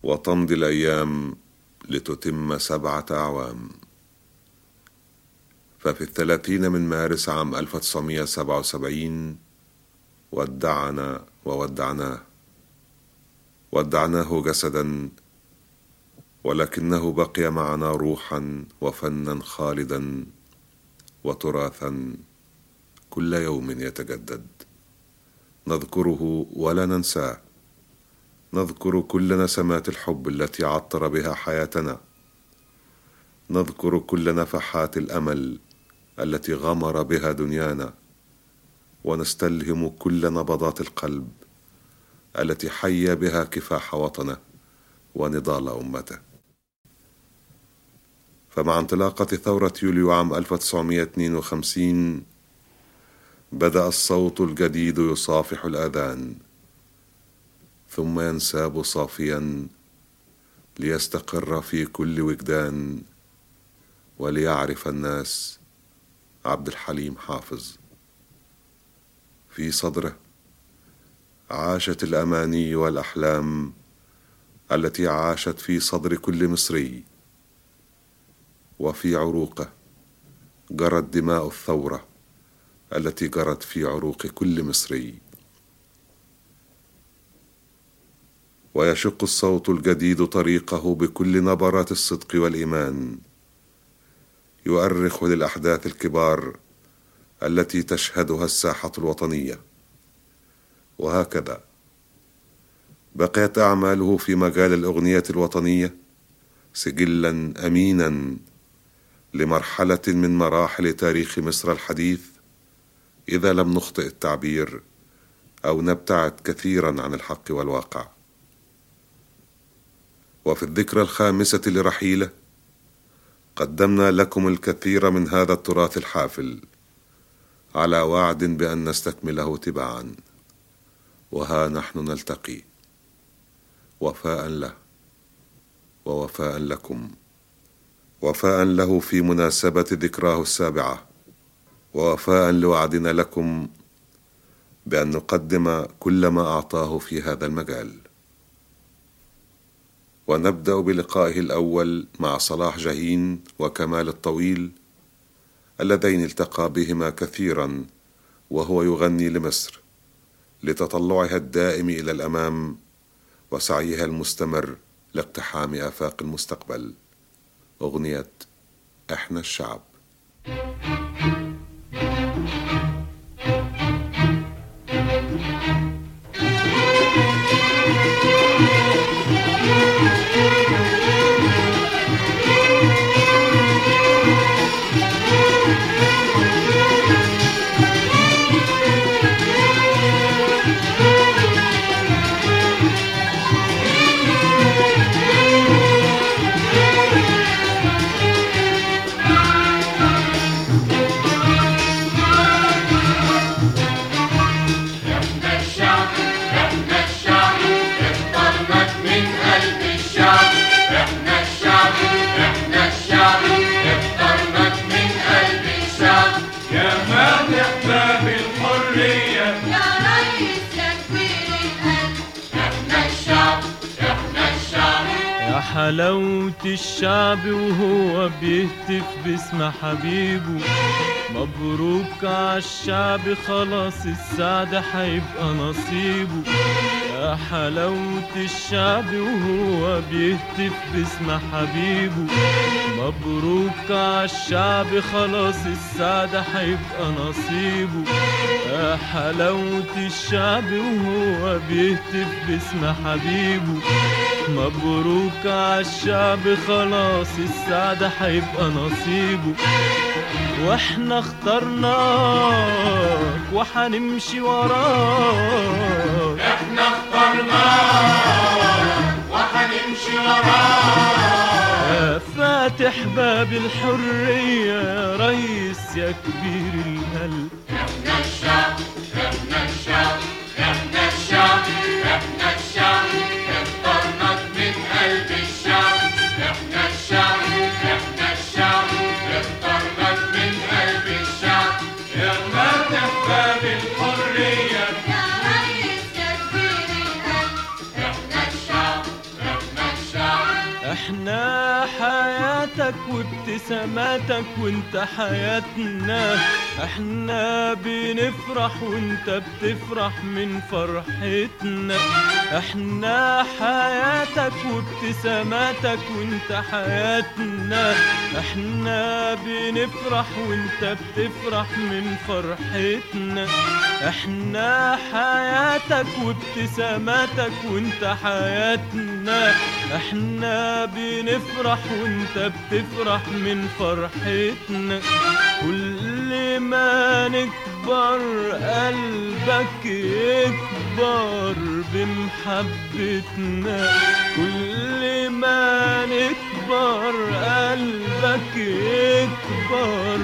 وتمضي الايام لتتم سبعه اعوام ففي الثلاثين من مارس عام 1977 ودعنا وودعناه ودعناه جسدا ولكنه بقي معنا روحا وفنا خالدا وتراثا كل يوم يتجدد نذكره ولا ننساه نذكر كل نسمات الحب التي عطر بها حياتنا نذكر كل نفحات الامل التي غمر بها دنيانا ونستلهم كل نبضات القلب التي حيا بها كفاح وطنه ونضال امته فمع انطلاقة ثورة يوليو عام 1952 بدأ الصوت الجديد يصافح الآذان ثم ينساب صافيا ليستقر في كل وجدان وليعرف الناس عبد الحليم حافظ في صدره عاشت الاماني والاحلام التي عاشت في صدر كل مصري وفي عروقه جرت دماء الثوره التي جرت في عروق كل مصري ويشق الصوت الجديد طريقه بكل نبرات الصدق والايمان يؤرخ للاحداث الكبار التي تشهدها الساحه الوطنيه وهكذا بقيت اعماله في مجال الاغنيه الوطنيه سجلا امينا لمرحله من مراحل تاريخ مصر الحديث اذا لم نخطئ التعبير او نبتعد كثيرا عن الحق والواقع وفي الذكرى الخامسه لرحيله قدمنا لكم الكثير من هذا التراث الحافل على وعد بان نستكمله تباعا وها نحن نلتقي وفاء له ووفاء لكم وفاء له في مناسبه ذكراه السابعه ووفاء لوعدنا لكم بان نقدم كل ما اعطاه في هذا المجال ونبدا بلقائه الاول مع صلاح جاهين وكمال الطويل اللذين التقى بهما كثيرا وهو يغني لمصر لتطلعها الدائم الى الامام وسعيها المستمر لاقتحام افاق المستقبل اغنيه احنا الشعب احنا الشعب احنا الشعب اخترناك من قلب الشعب احنا الشعب احنا الشعب اخترناك من قلب الشعب يا فاتح باب الحرية يا ريس يا كبير القلب احنا الشعب احنا الشعب يا حلاوة الشعب وهو بيهتف باسم حبيبه مبروك عالشعب خلاص السعد هيبقى نصيبه يا حلاوة الشعب وهو بيهتف باسم حبيبه مبروك عالشعب خلاص السعد هيبقى نصيبه يا حلاوة الشعب وهو بيهتف باسم حبيبه مبروك عالشعب خلاص السعد هيبقى نصيبه واحنا اخترناك وحنمشي وراك احنا اخترناك وهنمشي وراك يا فاتح باب الحرية يا ريس يا كبير القلب احنا الشعب احنا الشعب احنا الشعب احنا الشعب اخترناك من قلب الشعب احنا الشعب احنا الشعب اخترناك من قلب الشعب يا فاتح باب الحرية يا ريس يا كبير القلب احنا الشعب احنا احنا حياتك وابتساماتك وانت حياتنا احنا بنفرح وانت بتفرح من فرحتنا احنا حياتك وابتساماتك وانت حياتنا احنا بنفرح وانت بتفرح من فرحتنا احنا حياتك وابتساماتك وانت حياتنا احنا بنفرح وانت بتفرح من فرحتنا كل ما نكبر قلبك يكبر بمحبتنا كل ما نكبر قلبك يكبر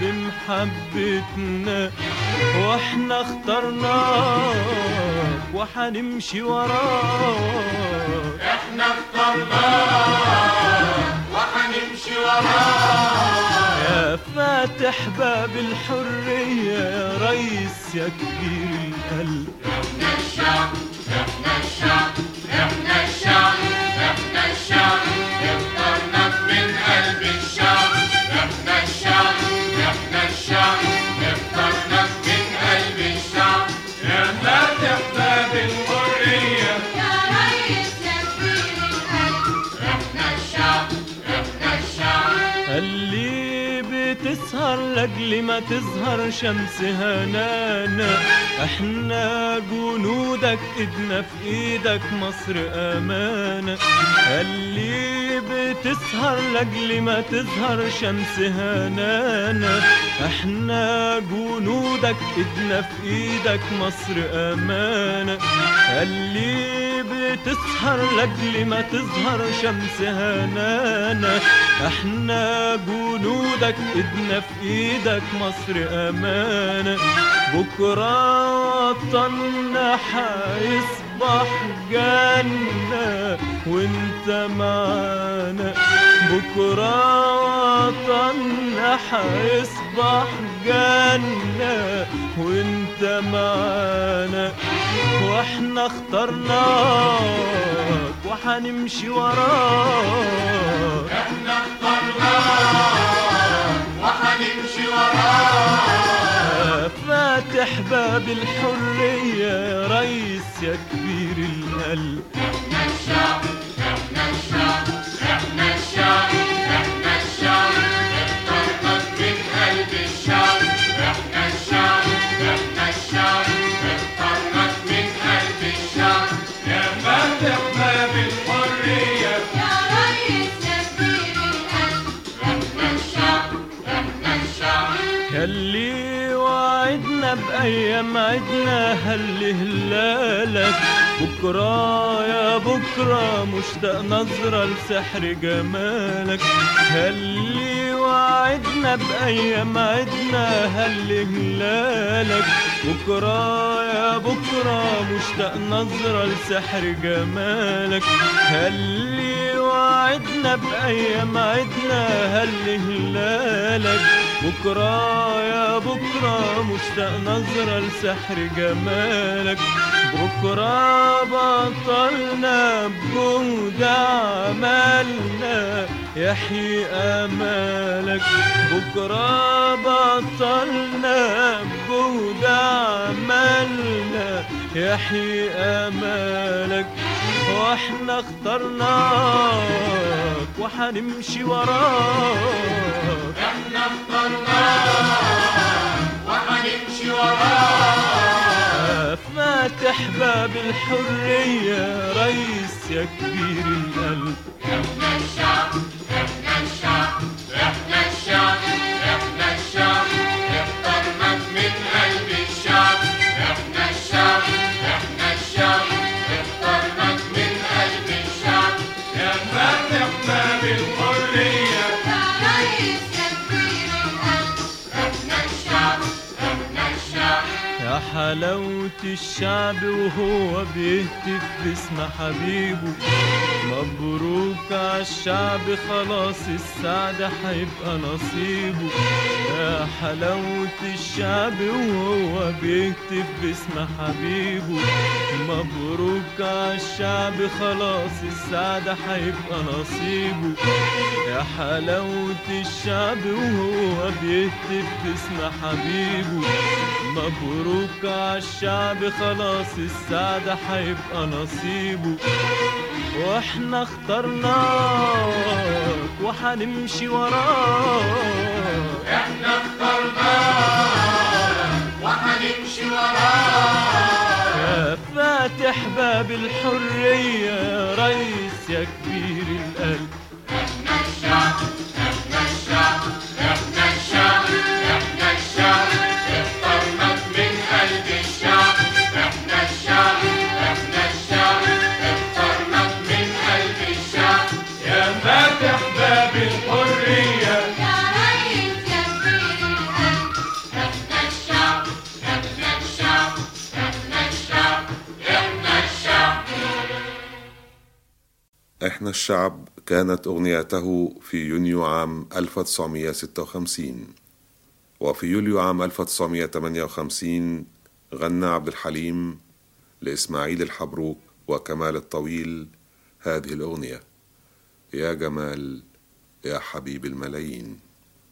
بمحبتنا واحنا اخترناك وحنمشي وراك احنا اخترناك وحنمشي وراك يا فاتح باب الحرية يا ريس يا كبير القلب احنا الشعب احنا الشعب احنا الشعب احنا الشعب اخترناك من قلب الشعب احنا الشعب احنا الشعب اخترناك من قلب الشعب يا فاتح باب الحرية يا ريس يا كبير القلب احنا الشعب احنا الشعب اللي بتسهر لاجل ما تظهر شمس هنانا احنا جنودك ايدنا في ايدك مصر امانة اللي بتسهر لاجل ما تظهر شمس هنانا احنا جنودك ايدنا في ايدك مصر امانة اللي بتسهر لاجل ما تظهر شمس هنانا احنا جنودك ايدنا في ايدك مصر امانة بكرة وطننا حيصبح جنة وانت معانا بكرة وطننا حيصبح جنة وانت معانا واحنا اخترناك وحنمشي وراك احنا اخترناك وحنمشي وراك فاتح باب الحرية يا ريس يا كبير القلب احنا الشعب احنا الشعب احنا الشعب احنا الشعب اخترناك من قلب الشعب احنا الشعب احنا الشعب اخترناك من قلب الشعب يا فاتح باب الحرية يا ريس يا كبير القلب احنا الشعب احنا الشعب ياللي وعدنا بأيام عدنا هل هلالك بكرة يا بكرة مشتاق نظرة لسحر جمالك هاللي وعدنا بأيام عدنا هل هلالك بكرة يا بكرة مشتاق نظرة لسحر جمالك هاللي وعدنا بأيام عدنا هل هلالك بكرة يا بكرة مشتاق نظرة لسحر جمالك بكرة بطلنا بجهد عملنا يحيي أمالك بكرة بطلنا بجهد عملنا يحيي أمالك واحنا اخترناك وحنمشي وراك احنا اخترناك وحنمشي وراك فاتح باب الحرية ريس يا كبير القلب احنا الشعب احنا الشعب احنا الشعب احنا الشعب اخترناك من قلب الشعب احنا الشعب احنا الشعب اخترناك من قلب الشعب يا فاتح باب الحرية يا ريس يا كبير القلب احنا الشعب احنا الشعب يا حلاوة الشعب وهو بيهتف باسم حبيبه مبروك عالشعب خلاص السعد هيبقى نصيبه يا حلاوة الشعب وهو بيكتب باسم حبيبه مبروك عالشعب خلاص السعد هيبقى نصيبه يا حلاوة الشعب وهو بيكتب باسم حبيبه مبروك عالشعب خلاص السعد هيبقى نصيبه واحنا اخترناك وحنمشي وراك احنا اخترناك وهنمشي وراك يا فاتح باب الحرية يا ريس يا كبير القلب احنا الشعب احنا الشعب احنا الشعب احنا الشعب اخترناك من قلب الشعب احنا الشعب احنا الشعب اخترناك من قلب الشعب يا فاتح باب الحرية يا ريس يا كبير القلب احنا الشعب احنا الشعب احنا الشعب احنا الشعب إحنا الشعب كانت أغنيته في يونيو عام 1956 وفي يوليو عام 1958 غنى عبد الحليم لإسماعيل الحبروك وكمال الطويل هذه الأغنية يا جمال يا حبيب الملايين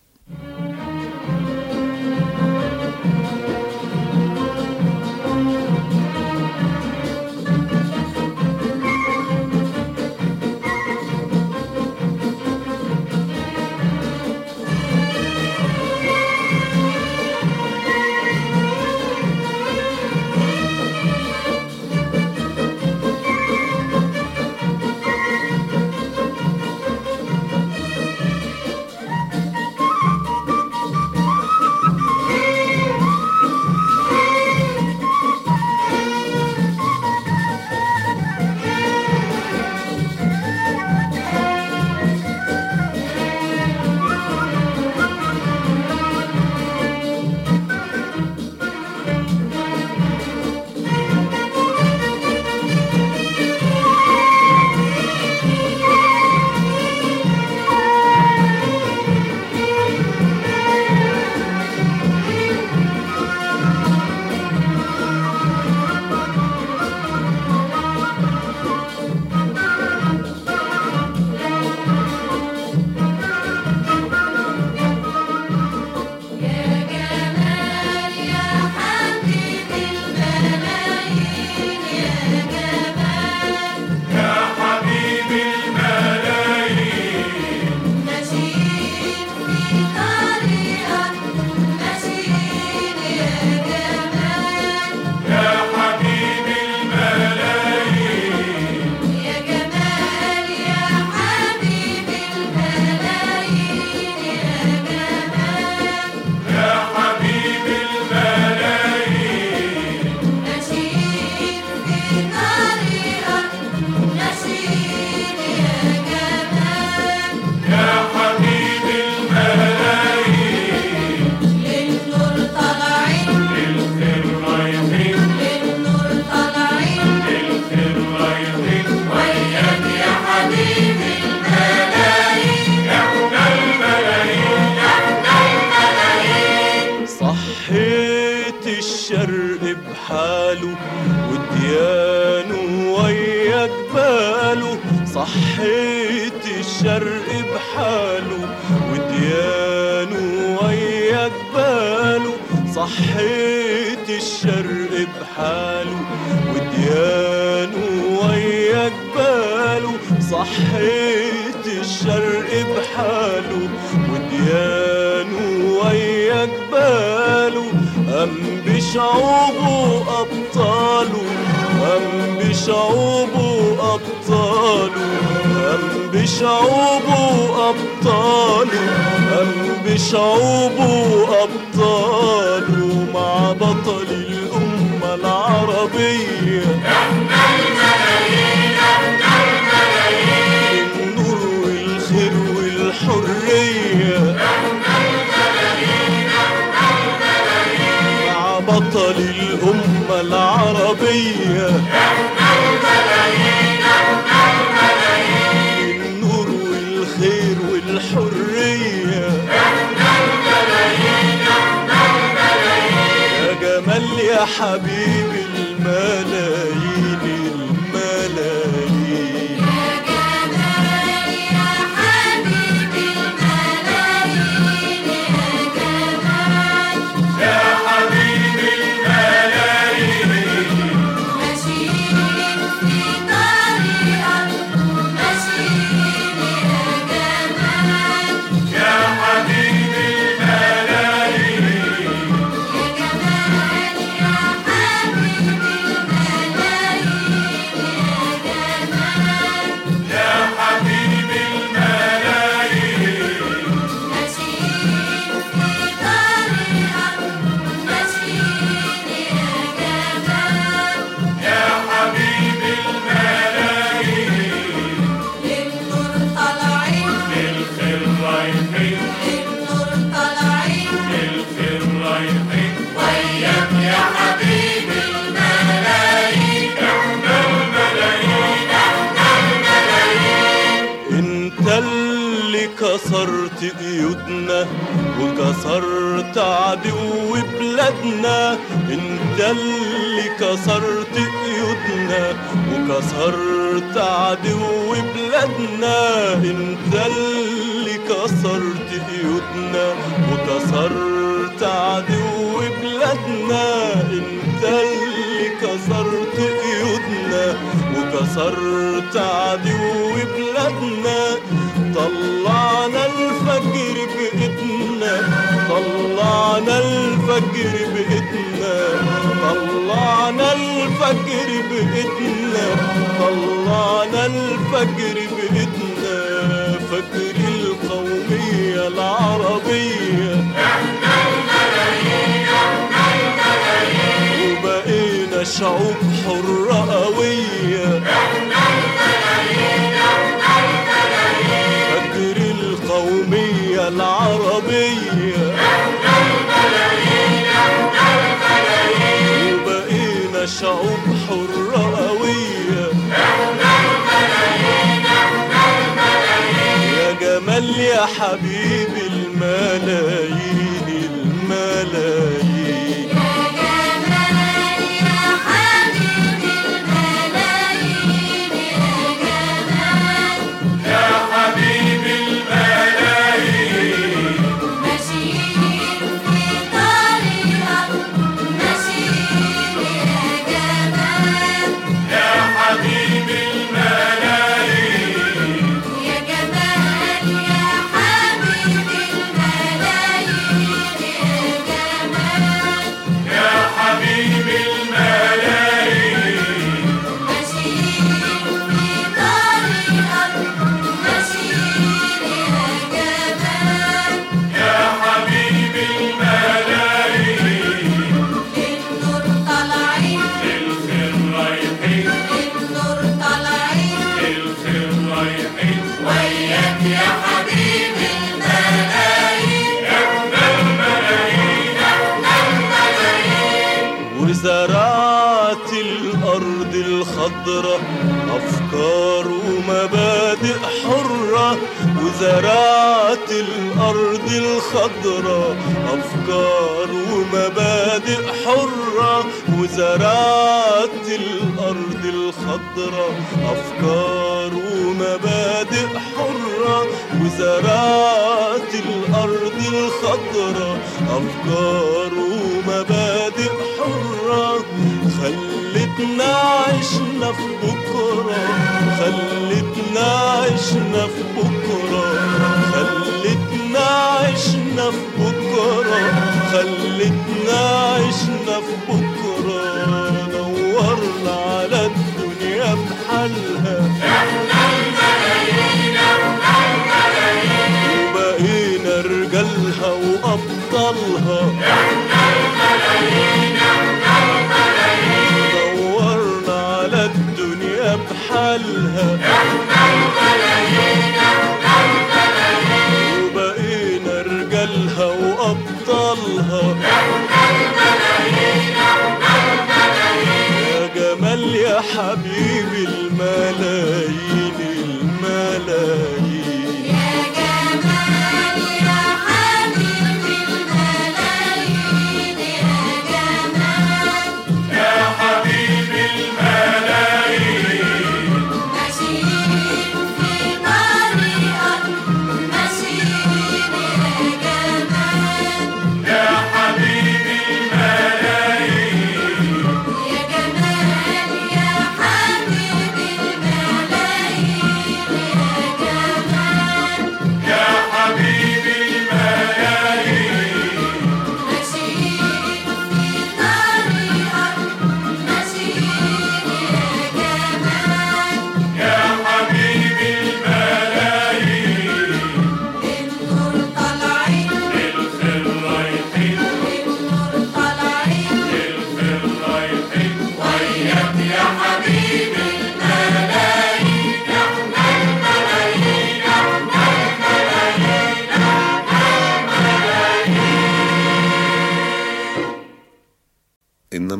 يا جمال يا حبيب الملايين يا جمال يا حبيب الملايين ماشيين في طريقك ماشيين يا جمال يا حبيب الملايين يا جمال يا حبيب الملايين يا جمال يا حبيب الملايين ماشيين في طريقك ماشيين يا جمال يا حبيب الملايين للنور طالعين للخير رايحين للنور طالعين للخير رايحين وياك يا حبيب الملايين احنا الملايين صحيت الشرق بحاله وديانه ويا جباله صحيت الشرق بحاله وديانه ويا جباله صحيت الشرق بحاله وديانه ويا جباله صحيت الشرق بحاله وديانه ويا جباله أم بشعوبه أبطاله أم بشعوبه أبطاله أم بشعوبه أبطاله أم بشعوبه أبطاله مع بطل الأمة العربية النور والخير والحرية مع بطل الأمة العربية النور حبيبي الملايين الملايين يا جمال يا حبيبي الملايين يا جمال يا حبيبي الملايين ماشيين في طريقك ماشيين يا جمال يا حبيبي الملايين يا جمال يا حبيبي الملايين يا جمال يا حبيبي الملايين ماشيين في طريقك ماشيين يا جمال يا حبيبي الملايين للنور طالعين للخير رايحين للنور طالعين للخير رايحين وياك يا حبيبي الملايين احنا الملايين انت اللي كسرت قيودنا وكسرت عدو بلادنا انت اللي كسرت قيودنا وكسرت عدو بلادنا انت اللي كسرت قيودنا وكسرت عدو بلادنا انت اللي كسرت قيودنا وكسرت عدو بلادنا طلعنا الفجر بإيدنا طلعنا الفجر بإيدنا طلعنا الفجر بإيدنا طلعنا الفجر بإيدنا فجر القومية العربية وبقينا شعوب حرة قوية فجر القومية العربية وبقينا شعوب حرة قوية يا جمال يا حبيبي الملايين الملايين يا جمال يا حبيبي الملايين يا جمال يا حبيبي الملايين ماشيين في طريقك ماشيين يا جمال يا حبيبي الملايين يا جمال يا حبيبي الملايين يا جمال يا حبيبي الملايين ماشيين في طريقك ماشيين يا جمال يا حبيبي الملايين للنور طالعين للخير رايحين للنور طالعين للخير رايحين وياك يا حبيبي الملايين احنا الملايين وزرعت الأرض الخضراء أفكار ومبادئ حرة وزرعت الأرض الخضراء أفكار ومبادئ حرة وزرعت الأرض الخضراء أفكار ومبادئ حرة وزرعت الأرض الخضراء أفكار ومبادئ حرة خلتنا عشنا في بكرة خلتنا عشنا في بكرة خلتنا عشنا في بكرة خلتنا عشنا في بكرة نورنا على الدنيا بحالها وبقينا رجالها وأبطالها دورنا على الدنيا بحالها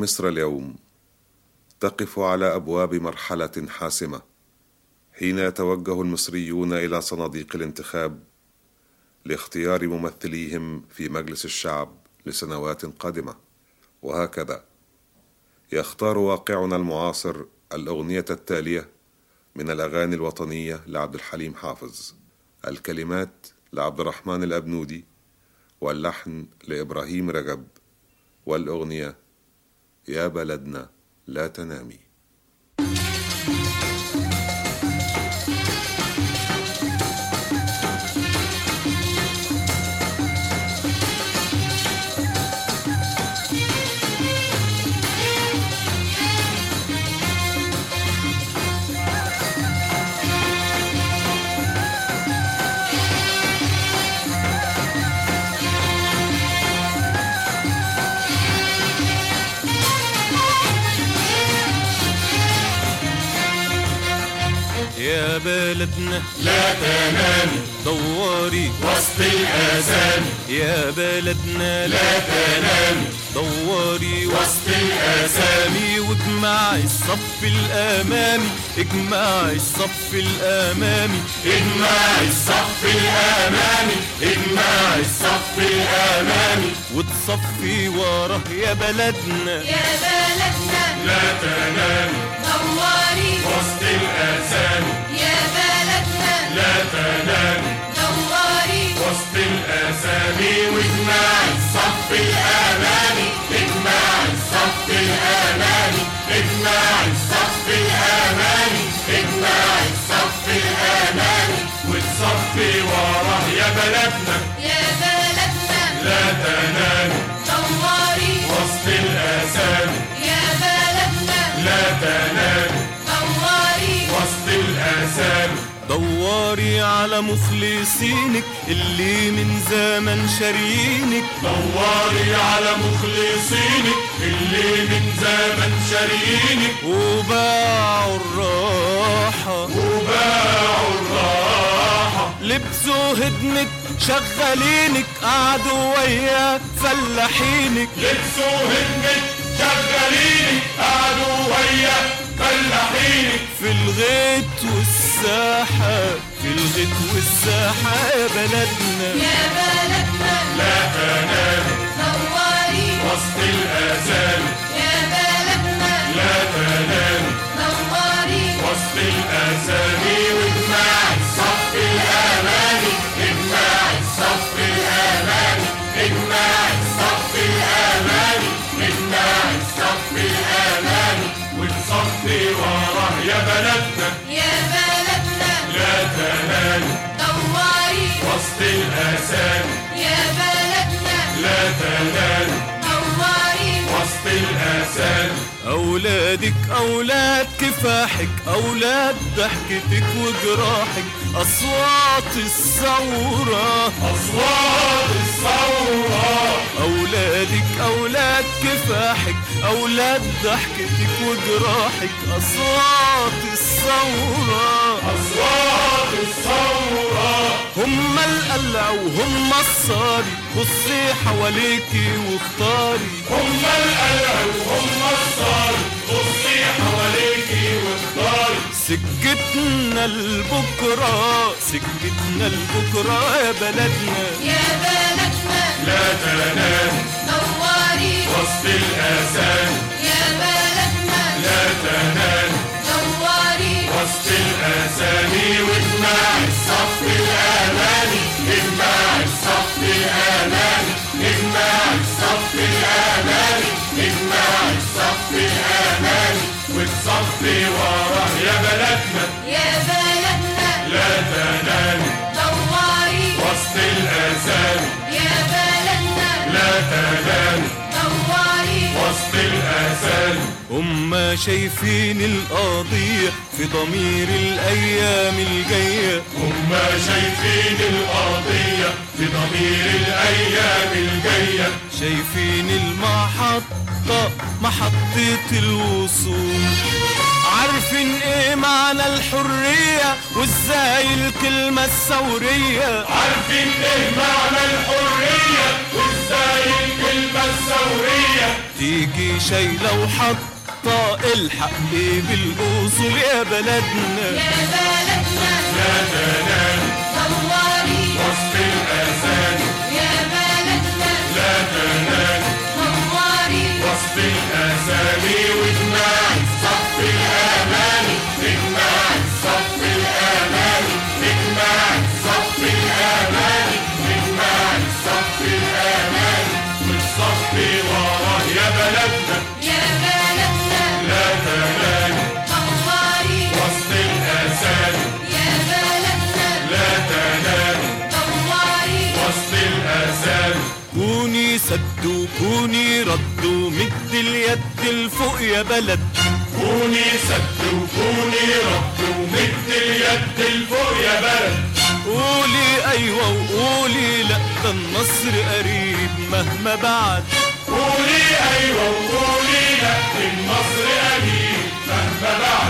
مصر اليوم تقف على ابواب مرحله حاسمه حين يتوجه المصريون الى صناديق الانتخاب لاختيار ممثليهم في مجلس الشعب لسنوات قادمه وهكذا يختار واقعنا المعاصر الاغنيه التاليه من الاغاني الوطنيه لعبد الحليم حافظ الكلمات لعبد الرحمن الابنودي واللحن لابراهيم رجب والاغنيه يا بلدنا لا تنامي يا بلدنا لا تنامي دوري وسط الآذان يا بلدنا لا تنامي دوري وسط الآذان اسامي واجمعي الصف الامامي اجمعي الصف الامامي اجمعي الصف الأمامي اجمعي الصف الأمامي وتصفي وراه يا بلدنا يا بلدنا لا تنامي دواري وسط الآذان يا بلدنا لا تنامي دواري وسط الأسامي واجمعي الصف الأمامي اجمعي الصف الأمامي اجمعي الصف الأمامي اجمعي الصف الأمامي وتصفي وراه يا بلدنا يا بلدنا لا تنامي دواري وسط الأسامي يا بلدنا لا تنامي دواري وسط الأسامي دوري على مخلصينك اللي من زمن شاريينك دوري على مخلصينك اللي من زمن شاريينك وباعوا الراحة وباعوا الراحة لبسوا هدمك شغالينك قعدوا ويا فلاحينك لبسوا هدمك شغالينك قعدوا ويا فلاحينك في الغيط والساحة في الغيط والساحة يا بلدنا يا بلدنا لا تنام دواري وسط الآذان يا بلدنا لا تنام دواري وسط الأسامي واجمعي الصف الأمامي اجمعي الصف الأمامي اجمعي الصف الأمامي اجمعي الصف الأمامي وتصفي وراه يا بلدنا يا بلدنا لا تنامي دواري وسط الأسامي يا بلدنا لا تنامي دواري وسط الأسامي أولادك أولاد كفاحك أولاد ضحكتك وجراحك أصوات الثورة أصوات الثورة أولادك أولاد كفاحك أولاد ضحكتك وجراحك أصوات الثورة أصوات الثورة هم القلع وهم الصاري بصي حواليكي واختاري هم القلع وهم الصار بصي حواليكي واختاري سكتنا لبكرة سكتنا لبكرة يا بلدنا يا بلدنا لا تنام دواري وسط الآذان يا بلدنا لا تنام دواري وسط الأسامي واجمعي الصف الأمامي اجمعي الصف الأمامي اجمعي الصف الأمامي اجمعي الصف الأمامي وتصفي وراه يا بلدنا يا بلدنا لا تنامي دواري وسط الأسامي يا بلدنا لا تنامي دواري وسط الأسامي هم شايفين القضية في ضمير الأيام الجاية هم شايفين القضية في ضمير الأيام الجاية شايفين المحطة محطة الوصول عارفين ايه معنى الحرية وازاي الكلمة الثورية عارفين ايه معنى الحرية وازاي الكلمة الثورية تيجي شايلة وحاطة الحق بالأصول يا بلدنا يا بلدنا لا تنام ثواري وسط الأذان يا بلدنا لا تنام ثواري وسط الأسامي واجمعي صف الأماني اجمعي صف الأماني اجمعي صف الأماني اجمعي صف الأماني والصف وراه يا بلدنا يا بلدنا لا تنام ثواري وسط الأسامي يا بلدنا لا تنام ثواري وسط الأسامي كوني سد وكوني رد ومد اليد لفوق يا بلد كوني سد وكوني رد ومد اليد لفوق يا بلد قولي ايوه وقولي لا ده النصر قريب مهما بعد قولي ايوه وقولي لا النصر قريب مهما بعد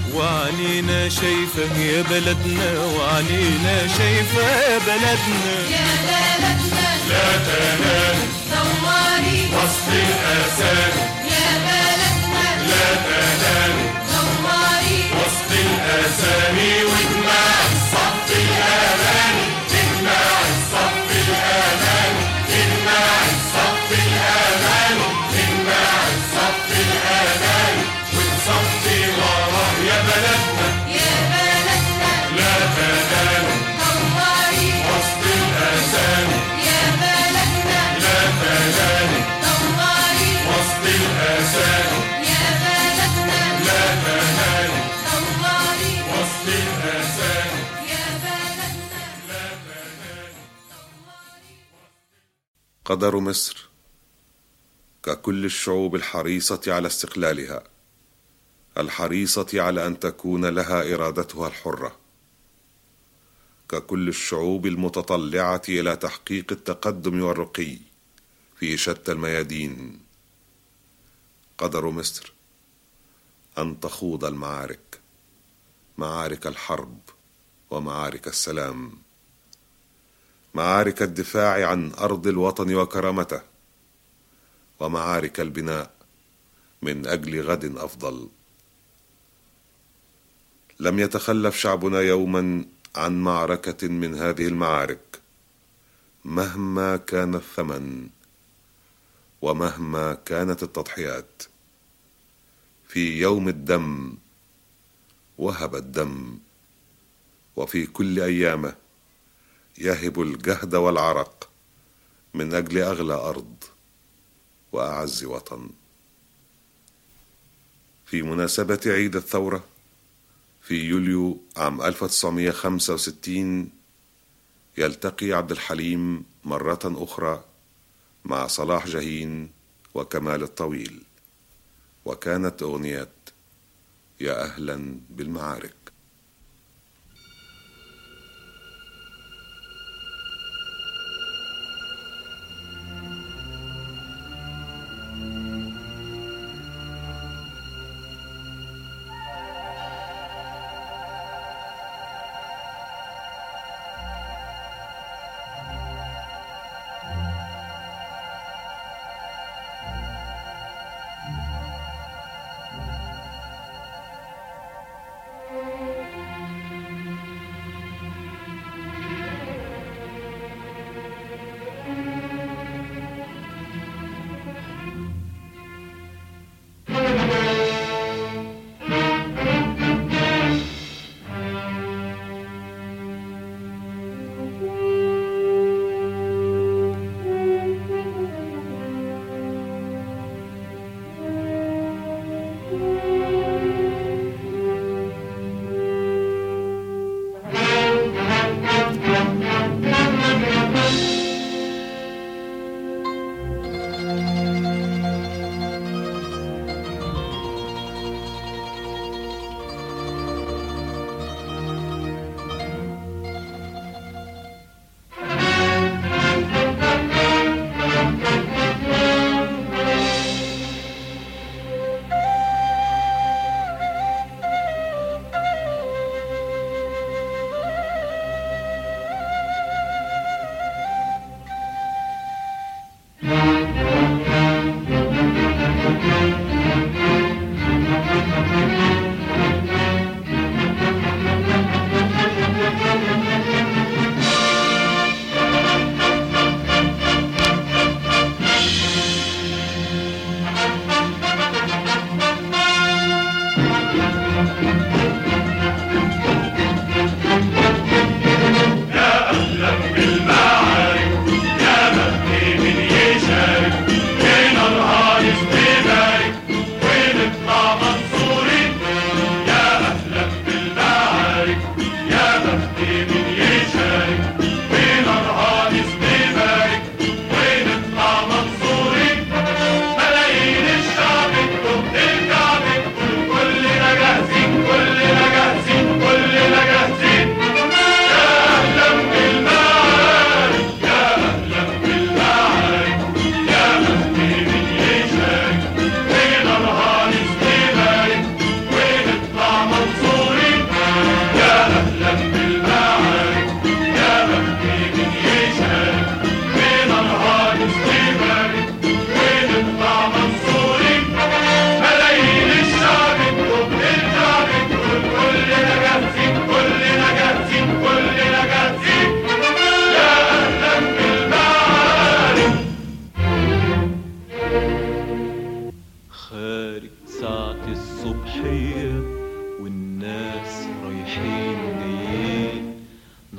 وعنينا شايفة يا بلدنا وعنينا شايفة يا بلدنا يا بلدنا لا تنام ثواري وسط الاسامي يا بلدنا لا تنام ثواري وسط الاسامي واجمع الصف الاماني اجمع الصف الاماني اجمع الصف الاماني اجمع الصف الاماني وتصفي وراه يا بلدنا يا بلدنا لا تنام ثواري وسط الاسامي يا بلدنا لا تنام ثواري وسط الاسامي يا بلدنا لا تنام ثواري وسط الاسامي يا بلدنا قدر مصر ككل الشعوب الحريصة على استقلالها الحريصة على أن تكون لها إرادتها الحرة ككل الشعوب المتطلعة إلى تحقيق التقدم والرقي في شتى الميادين قدر مصر أن تخوض المعارك معارك الحرب ومعارك السلام معارك الدفاع عن ارض الوطن وكرامته ومعارك البناء من اجل غد افضل لم يتخلف شعبنا يوما عن معركه من هذه المعارك مهما كان الثمن ومهما كانت التضحيات في يوم الدم وهب الدم وفي كل ايامه يهب الجهد والعرق من اجل اغلى ارض واعز وطن في مناسبه عيد الثوره في يوليو عام 1965 يلتقي عبد الحليم مره اخرى مع صلاح جاهين وكمال الطويل وكانت اغنيه يا اهلا بالمعارك يا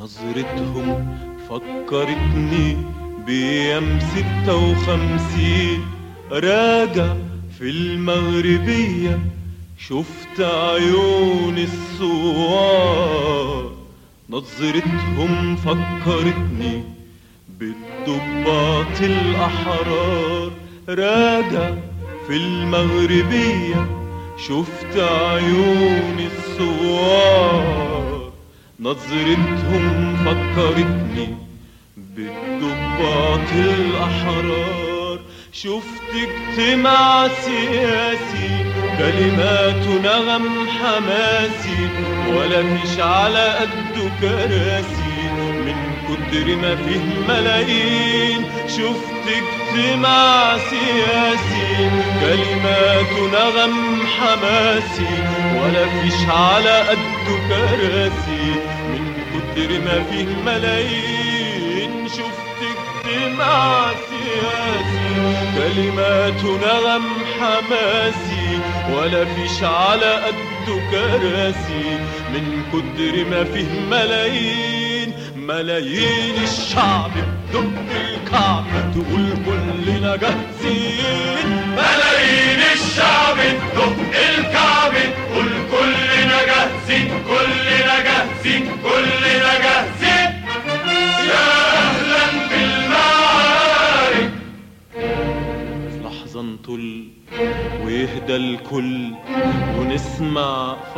نظرتهم فكرتني بأيام ستة وخمسين راجع في المغربية شفت عيون الثوار نظرتهم فكرتني بالضباط الأحرار راجع في المغربية شفت عيون الثوار نظرتهم فكرتني بالضباط الأحرار شفت اجتماع سياسي كلمات نغم حماسي ولا فيش على قده كراسي من كتر ما فيه ملايين شفت اجتماع سياسي كلمات نغم حماسي ولا فيش على قده كراسي من كتر ما فيه ملايين شفت اجتماع سياسي كلمات نغم حماسي ولا فيش على قده كراسي من كتر ما فيه ملايين ملايين الشعب بدق الكعب تقول كلنا جاهزين ملايين الشعب تدق الكعب قول كلنا جاهزين كلنا جاهزين كلنا جاهزين يا اهلا بالمعارك في لحظة نطل ويهدى الكل ونسمع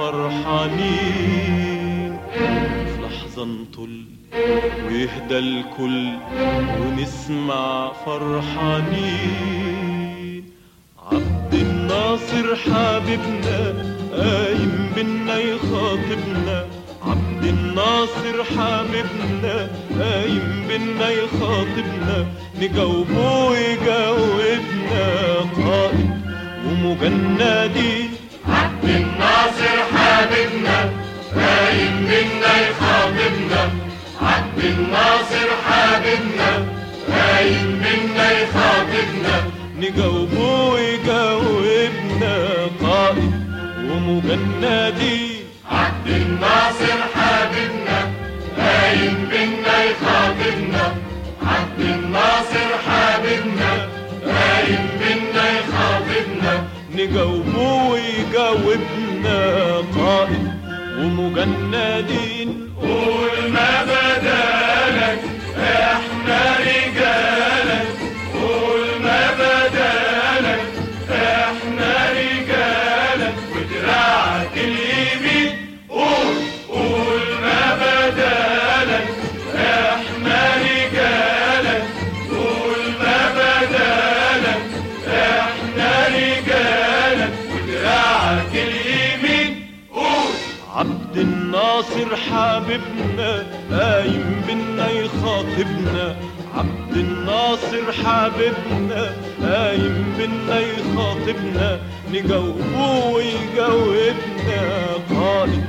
فرحانين في لحظة نطل ويهدى الكل ونسمع فرحانين عبد الناصر حبيبنا قايم بينا يخاطبنا عبد الناصر حبيبنا قايم بينا يخاطبنا نجاوبه ويجاوبنا قائد ومجندين عبد الناصر حبيبنا قايم بينا يخاطبنا عبد الناصر حبيبنا قايم بينا يخاطبنا نجاوبه ويجاوبنا قائد ومجندين عبد الناصر حبيبنا قايم بينا يخاطبنا عبد الناصر حبيبنا قايم بينا يخاطبنا نجاوبه ويجاوبنا قائد ومجندين قول ما بدالك احنا رجالك قول ما بدالك احنا رجالك ودراعك اليمين قول قول ما بدالك احنا رجالك قول ما بدالك احنا رجالك ودراعك اليمين قول عبد الناصر حبيبنا قايم بينا يخاطبنا عبد الناصر حبيبنا قايم بينا يخاطبنا نجاوبه ويجاوبنا قائد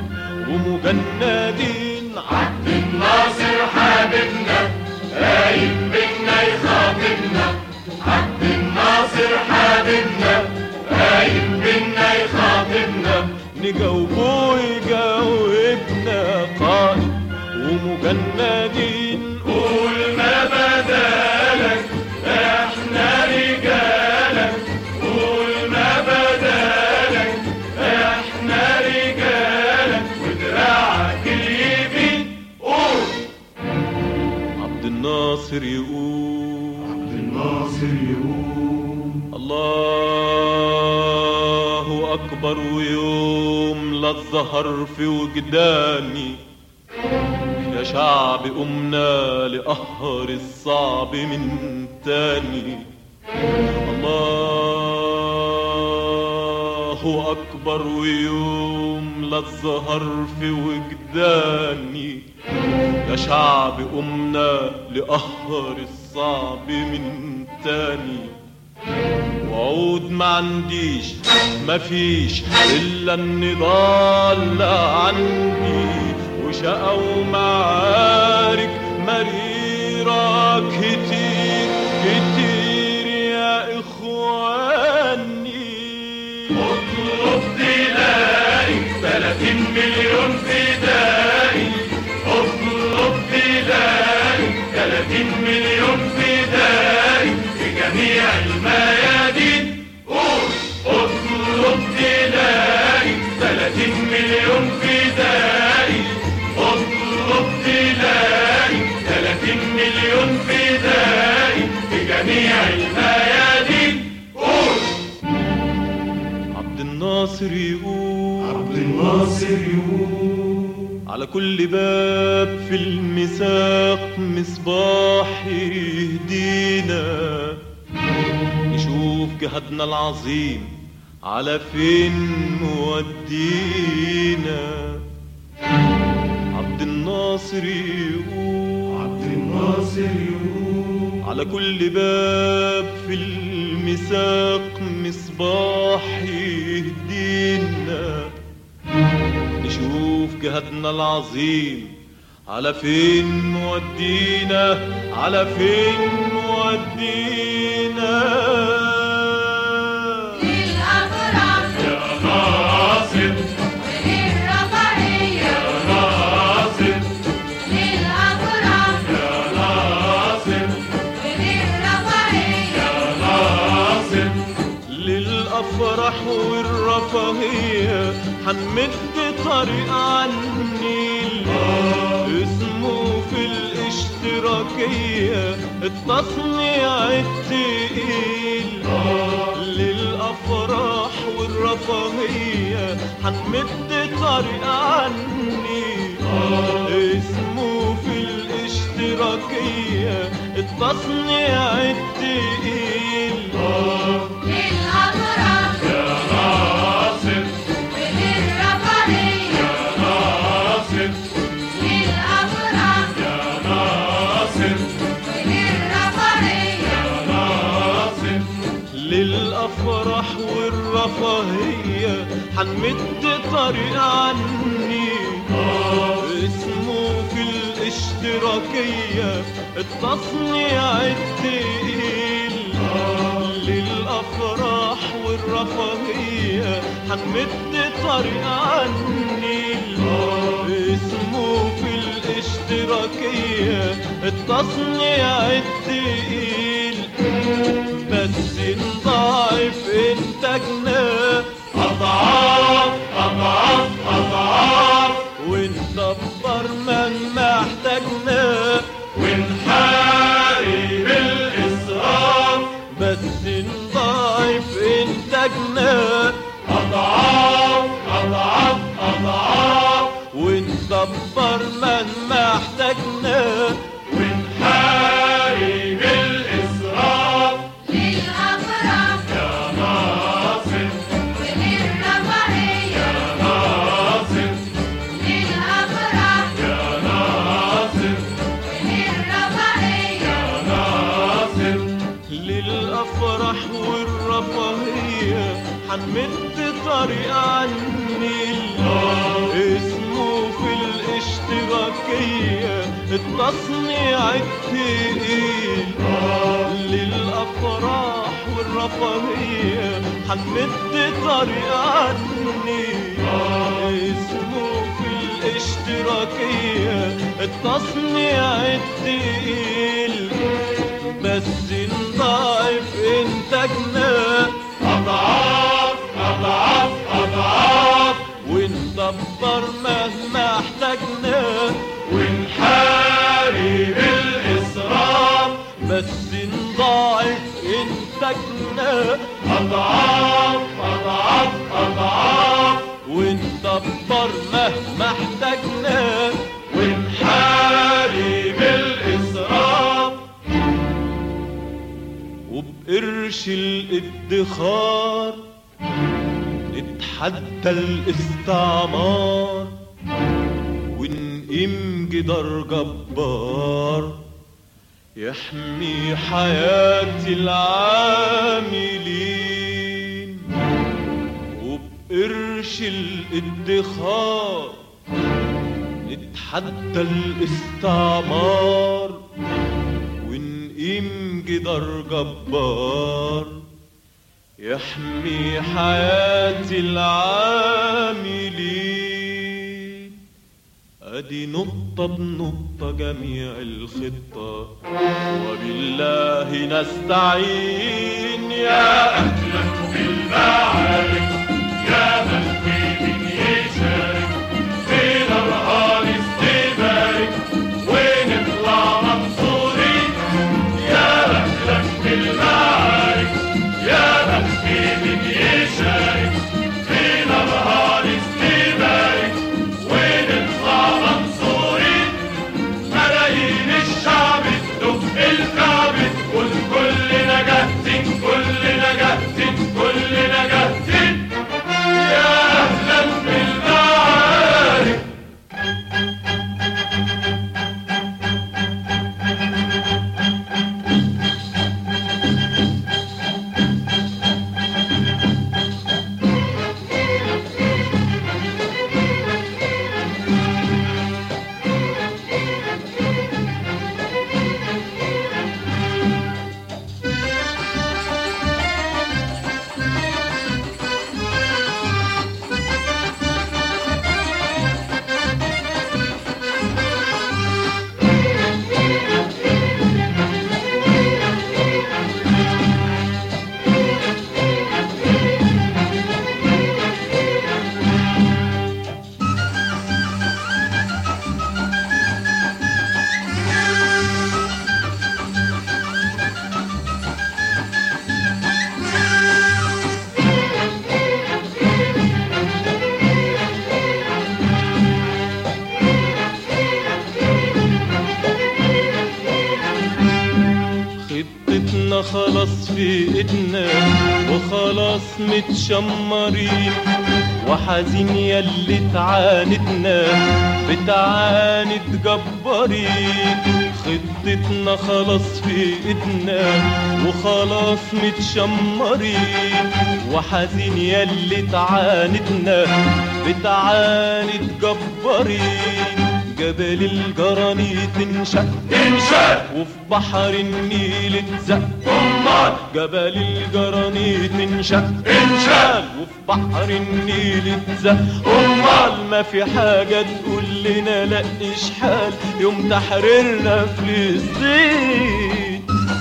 ومجندين عبد الناصر حبيبنا قايم بينا يخاطبنا عبد الناصر حبيبنا قايم بينا يخاطبنا نجاوبه ويجاوبنا قائد ومجندين قول ما بدالك احنا رجالك قول ما بدالك احنا رجالك ودراعك اليمين قول عبد الناصر يقول عبد الناصر يقول الله أكبر ويوم لا الظهر في وجداني يا شعب قمنا لقهر الصعب من تاني الله أكبر ويوم لا الظهر في وجداني يا شعب قمنا لقهر الصعب من تاني وعود ما عنديش مفيش الا النضال عندي وشقى ومعارك مريرة كتير كتير يا اخواني اطلب تلاقي 30 مليون فدائي اطلب الناصر يقول على كل باب في المساق مصباح يهدينا نشوف جهدنا العظيم على فين مودينا عبد الناصر يقول عبد الناصر يقول على كل باب في المساق مصباح يهدينا نشوف جهدنا العظيم على فين مودينا على فين مودينا للأفراح يا ناصر وللرفاهية ناصر للأفراح يا ناصر وللرفاهية ناصر للأفراح والرفاهية حنمد طريق عني اسمه في الاشتراكية التصنيع التقيل للأفراح والرفاهية حنمد طريق عني اسمه في الاشتراكية التصنيع التقيل للأفراح يا ناصر وللرفاهية ناصر للأفراح يا ناصر وللرفاهية ناصر للأفراح والرفاهية حنمد طريق عني اسمه في الاشتراكية التصنيع التقيل للأفراح والرفاهية حنمد طريق عني اسمه في الاشتراكية التصنيع التقيل بس نضاعف انتاجنا أضعاف أضعاف أضعاف وندبر مهما احتاجنا ونحارب الإسراف بس نضاعف انتاجنا أضعاف أضعاف أضعاف وندبر مهما احتاجنا ونحارب الإسراف للأفراح يا ناصر وللرفاهية ناصر للأفراح يا ناصر وللرفاهية ناصر للأفراح والرفاهية حنمد طريق عني اسمه في الاشتراكية التصنيع التقيل للأفراح والرفاهية حنمد طريق عني اسمه في الاشتراكية التصنيع التقيل بس نضاعف انتاجنا أضعاف أضعاف أضعاف وندبر مهما احتاجنا ونحارب الإسراف بس نضاعف انتاجنا أضعاف أضعاف أضعاف وندبر مهما احتاجنا ونحارب الإسراف وبقرش الادخار نتحدى الاستعمار ونقيم جدار جبار يحمي حياة العاملين وبقرش الادخار نتحدى الاستعمار ونقيم جدار جبار يحمي حياة العاملين ادي نقطة بنقطة جميع الخطة وبالله نستعين يا أهلا بالمعارك يا من في من يشارك فينا الرهان استبارك ونطلع منصورين يا أهلا بالمعارك يا من في من يشارك فينا الرهان استبارك خلاص في ايدنا وخلاص متشمرين وحزين ياللي تعاندنا بتعاند جبارين خطتنا خلاص في ايدنا وخلاص متشمرين وحزين ياللي تعاندنا بتعاند جبارين جبل الجرانيت انشق انشاء وفي بحر النيل اتزق امال جبل الجرانيت انشق انشاء وفي بحر النيل اتزق امال ما في حاجة تقول لنا لا اشحال يوم تحريرنا فلسطين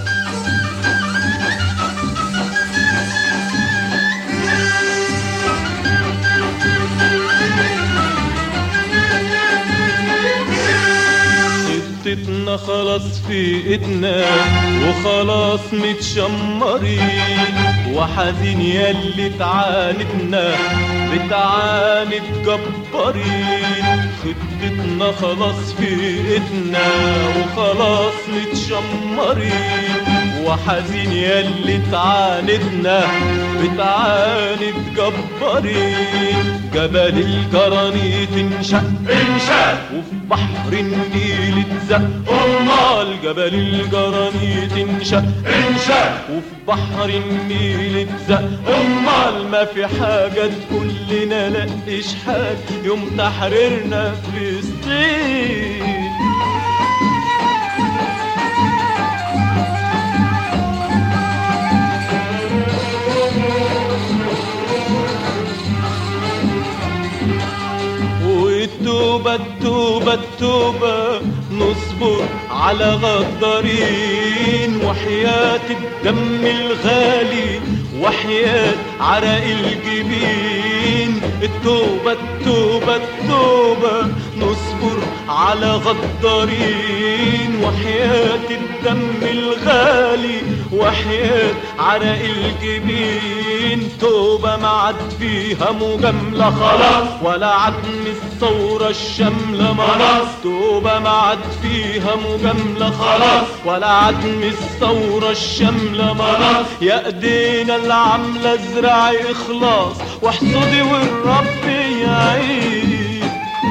خطتنا خلاص في ايدنا وخلاص متشمرين وحزين ياللي تعاندنا بتعاند جبارين خطتنا خلاص في ايدنا وخلاص متشمرين وحزين ياللي تعاندنا بتعاند جبارين جبل الجرانيت انشق انشاء وفي بحر النيل اتزق امال جبل الجرانيت انشق انشاء وفي بحر النيل اتزق امال ما في حاجه تقول لنا لا اشحال يوم تحريرنا فلسطين والتوبة التوبة التوبة نصبر على غدارين وحياة الدم الغالي وحياة عرق الجبين التوبة التوبة التوبة نصبر على غدارين وحياة الدم الغالي وحياة عرق الجبين توبة ما عاد فيها مجاملة خلاص ولا عدم الثورة الشاملة مناص توبة ما عاد فيها مجاملة خلاص ولا عدم الثورة الشاملة مناص يا ايدينا اللي عاملة زراعي اخلاص واحصدي والرب يعين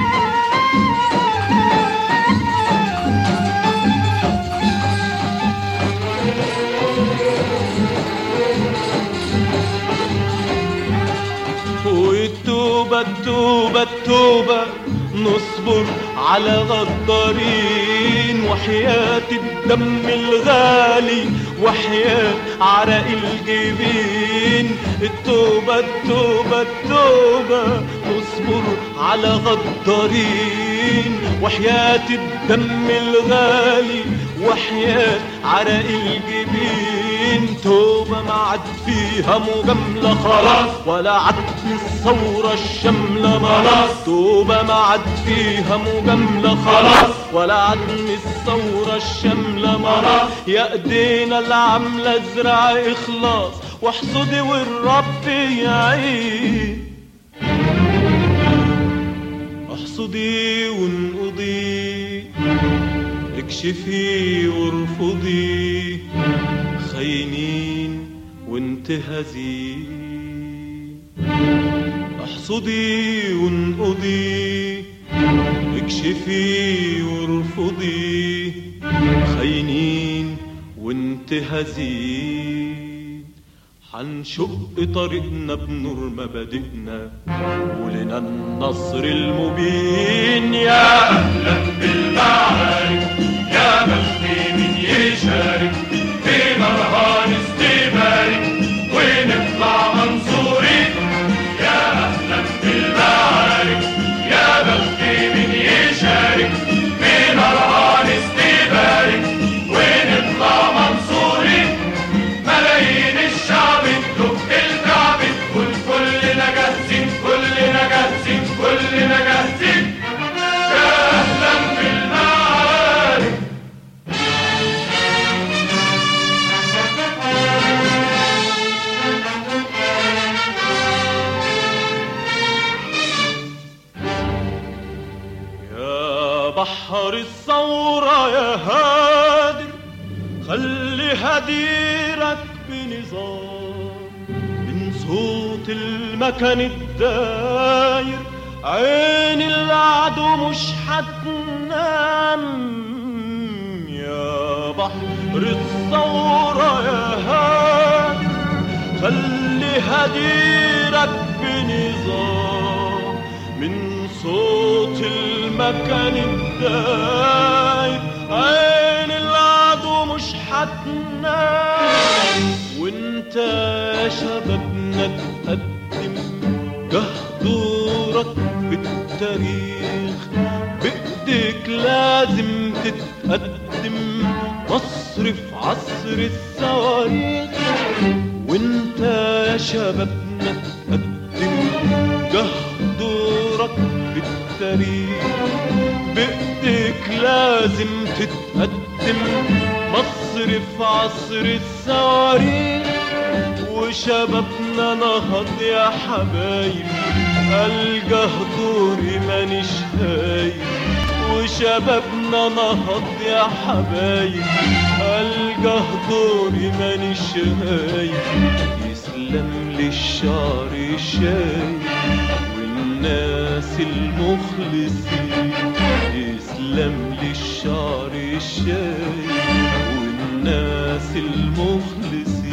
والتوبة التوبة التوبة نصبر على غدارين وحياة الدم الغالي وحياة عرق الجبين التوبة التوبة التوبة نصبر على غدارين وحياة الدم الغالي وحياة عرق الجبين توبة ما عاد فيها مجاملة خلاص ولا عد الثورة الشاملة مناص توبة ما عاد فيها مجاملة خلاص ولا عدم الثورة الشاملة مناص يا ايدينا اللي عاملة زرع اخلاص واحصدي والرب يعين احصدي وانقضي اكشفي وارفضي خاينين وانتهزي احصدي وانقضي اكشفي وارفضي خاينين وانتهزي حنشق طريقنا بنور مبادئنا ولنا النصر المبين يا بالمعارك يا بختي من يشارك في نهار استبارك ونطلع منصورين يا اهلا بالمعارك يا بختي من يشارك في نهار استبارك ونطلع منصورين ملايين الشعب تدق الكعب تقول كلنا جاهزين كلنا جاهزين كلنا جاهزين يا اهلا بالمعارك يا بحر الثورة يا هادر خلي هديرك بنظام من صوت المكان الداير عين العدو مش هتنام يا بحر الثورة يا هادر خلي هديرك بنظام من صوت المكان الداير عين العدو مش هتنام وانت يا شبابنا تقدم جهدورك بالتاريخ بايديك لازم تتقدم مصر في عصر الصواريخ وانت يا شبابنا تقدم جهدورك بالتاريخ بايديك لازم تتقدم مصر في عصر الصواريخ وشبابنا نهض يا حبايب الجهدوري مانيش هايب وشبابنا نهض يا حبايب الجهدوري مانيش هايب يسلم للشعر الشايب والناس المخلصين يسلم للشعر الشايب والناس المخلصين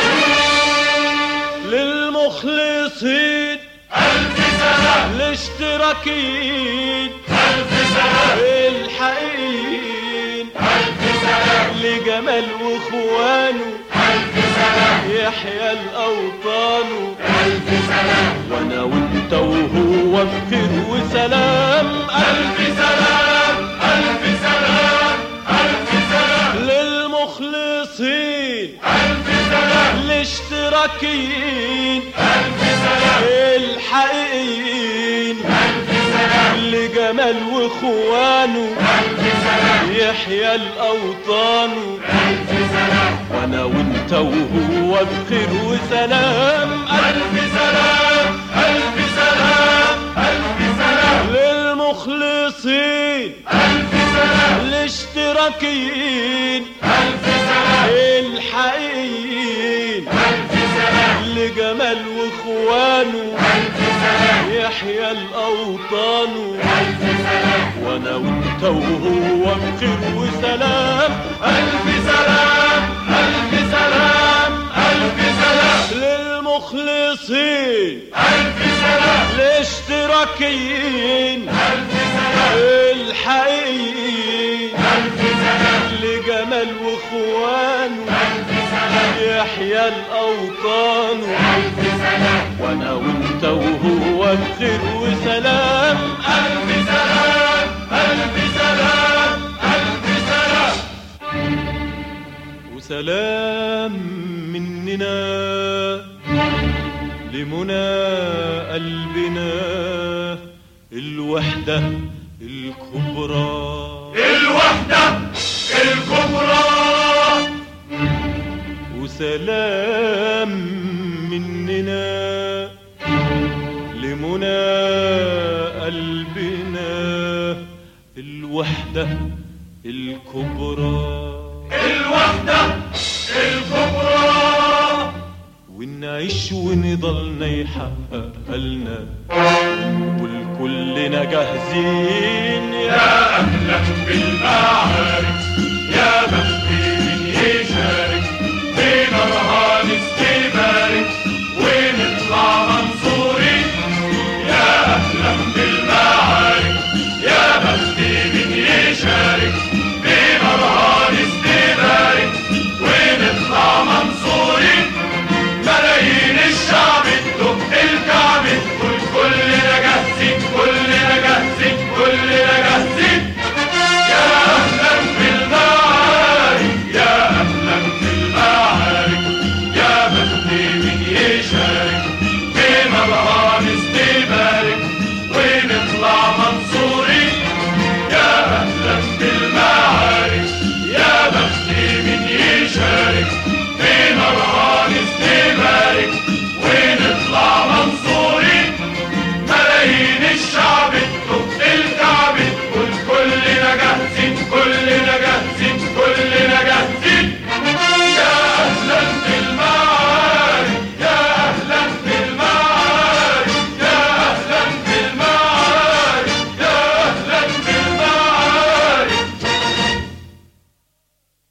للمخلصين ألف سنة الاشتراكيين ألف سنة الحقيقيين ألف سنة لجمال واخوانه ألف سنة يحيى الاوطان ألف سنة وانا وانت وهو بخير وسلام ألف سلام ألف سلام ألف سلام للمخلصين ألف سلام الاشتراكيين ألف سلام الحقيقيين ألف سلام لجمال واخوانه ألف سلام يحيى الاوطان ألف سلام وانا وانت وهو بخير وسلام ألف سلام ألف سلام ألف سلام للمخلصين ألف سلام الاشتراكيين ألف سلام الحقيقيين ألف سلام لجمال واخوانه ألف سلام يحيى الاوطان ألف سلام وانا وانت وهو بخير وسلام ألف سلام ألف سلام ألف سلام للمخلصين ألف سلام الاشتراكيين ألف سلام الحقيقيين ألف سلام لجمال واخوانه ألف سلام يحيى الاوطان ألف سلام وانا وانت وهو بخير وسلام ألف سلام ألف سلام ألف سلام وسلام مننا لمنى قلبنا الوحدة الكبرى الوحدة الكبرى وسلام مننا لمنى قلبنا الوحدة الكبرى الوحدة الكبرى ونعيش ونضلنا يحقق لنا والكلنا جاهزين يا يا أهلا بالمعاد